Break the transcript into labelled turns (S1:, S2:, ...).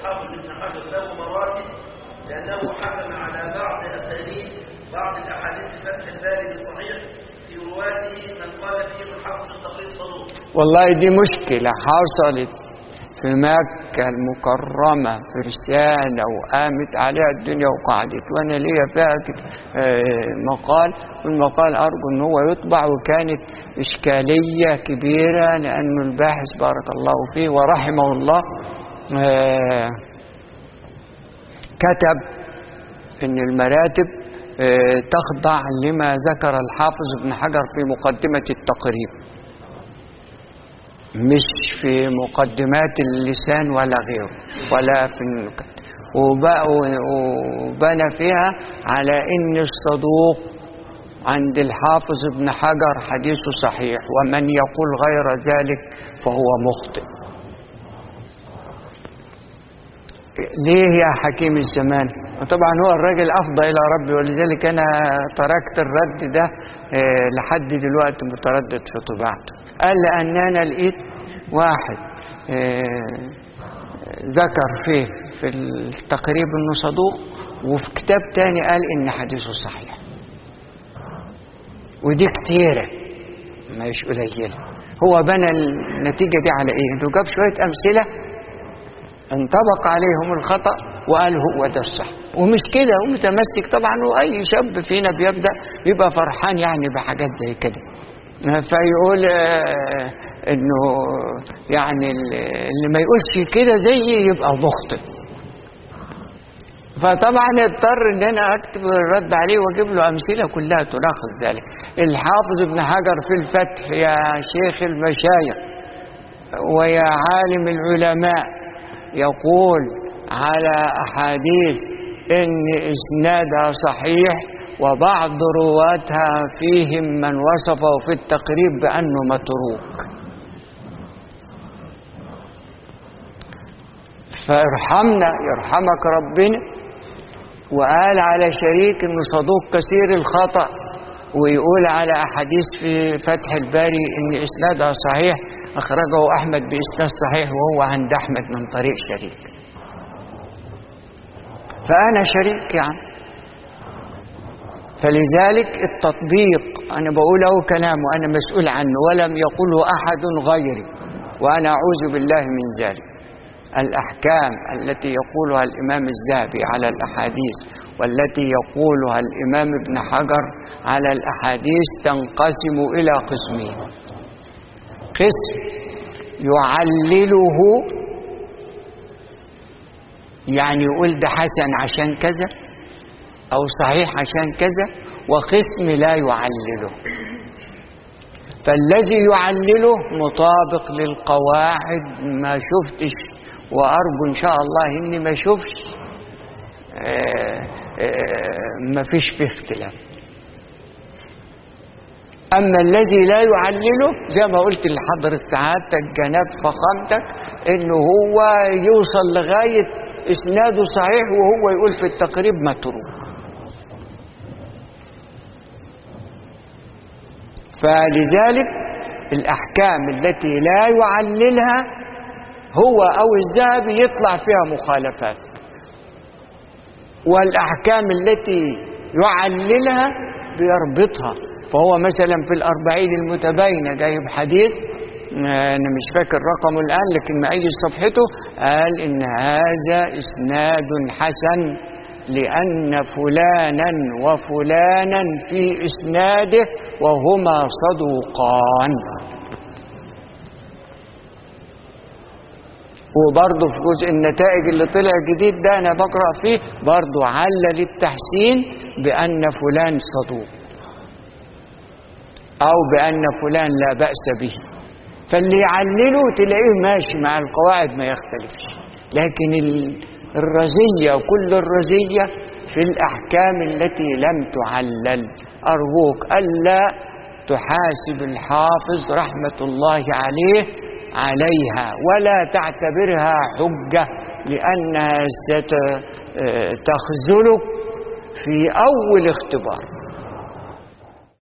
S1: الحافظ ابن حجر له مراتب لأنه حكم على بعض أساليب بعض الأحاديث فتح الباري بصحيح في رواته من قال فيه الحافظ التقريب صدوق
S2: والله دي مشكلة حصلت في مكة المكرمة فرسانة وقامت عليها الدنيا وقعدت وأنا ليا فيها كت- آه، مقال والمقال أرجو إن هو يطبع وكانت إشكالية كبيرة لأنه الباحث بارك الله فيه ورحمه الله آه، كتب ان المراتب آه، تخضع لما ذكر الحافظ ابن حجر في مقدمة التقريب مش في مقدمات اللسان ولا غيره ولا في النكت وب- وبنى فيها على ان الصدوق عند الحافظ ابن حجر حديثه صحيح ومن يقول غير ذلك فهو مخطئ ليه يا حكيم الزمان طبعا هو الراجل افضى الى ربي ولذلك انا تركت الرد ده آه، لحد دلوقتي متردد في طباعته قال لان انا لقيت واحد آه، ذكر فيه في التقريب انه صدوق وفي كتاب تاني قال ان حديثه صحيح ودي كتيره مش قليله هو بنى النتيجه دي على ايه؟ انه جاب شويه امثله انطبق عليهم الخطأ وقال هو ده الصح ومش كده ومتمسك طبعا واي شاب فينا بيبدا بيبقى فرحان يعني بحاجات زي كده فيقول آه، انه يعني اللي ما يقولش كده زيي يبقى مخطئ فطبعا اضطر ان انا اكتب الرد عليه واجيب له امثله كلها تناقض ذلك الحافظ ابن حجر في الفتح يا شيخ المشايخ ويا عالم العلماء يقول على احاديث ان اسنادها صحيح وبعض رواتها فيهم من وصفه في التقريب بانه متروك فارحمنا يرحمك ربنا وقال على شريك انه صدوق كثير الخطأ ويقول على احاديث في فتح الباري ان اسنادها صحيح اخرجه احمد باسناد صحيح وهو عند احمد من طريق شريك فانا شريك يعني فلذلك التطبيق انا بقول له كلام وانا مسؤول عنه ولم يقله احد غيري وانا اعوذ بالله من ذلك الأحكام التي يقولها الإمام الذهبي على الأحاديث والتي يقولها الإمام ابن حجر على الأحاديث تنقسم إلى قسمين قسم يعلله يعني يقول ده حسن عشان كذا أو صحيح عشان كذا وقسم لا يعلله فالذي يعلله مطابق للقواعد ما شفتش وارجو ان شاء الله اني ما اشوفش ما فيش فيه اختلاف اما الذي لا يعلله زي ما قلت لحضرة سعادتك جناب فخامتك انه هو يوصل لغاية اسناده صحيح وهو يقول في التقريب متروك فلذلك الاحكام التي لا يعللها هو او الذهبي يطلع فيها مخالفات والاحكام التي يعللها بيربطها فهو مثلا في الاربعين المتباينه جايب حديث انا مش فاكر رقمه الان لكن مأيد صفحته قال ان هذا اسناد حسن لان فلانا وفلانا في اسناده وهما صدوقان وبرضه في جزء النتائج اللي طلع جديد ده انا بقرا فيه برضه علل التحسين بان فلان صدوق او بان فلان لا باس به فاللي يعلله تلاقيه ماشي مع القواعد ما يختلفش لكن الرزيه كل الرزيه في الاحكام التي لم تعلل ارجوك الا تحاسب الحافظ رحمه الله عليه عليها ولا تعتبرها حجة لأنها ستخذلك في أول اختبار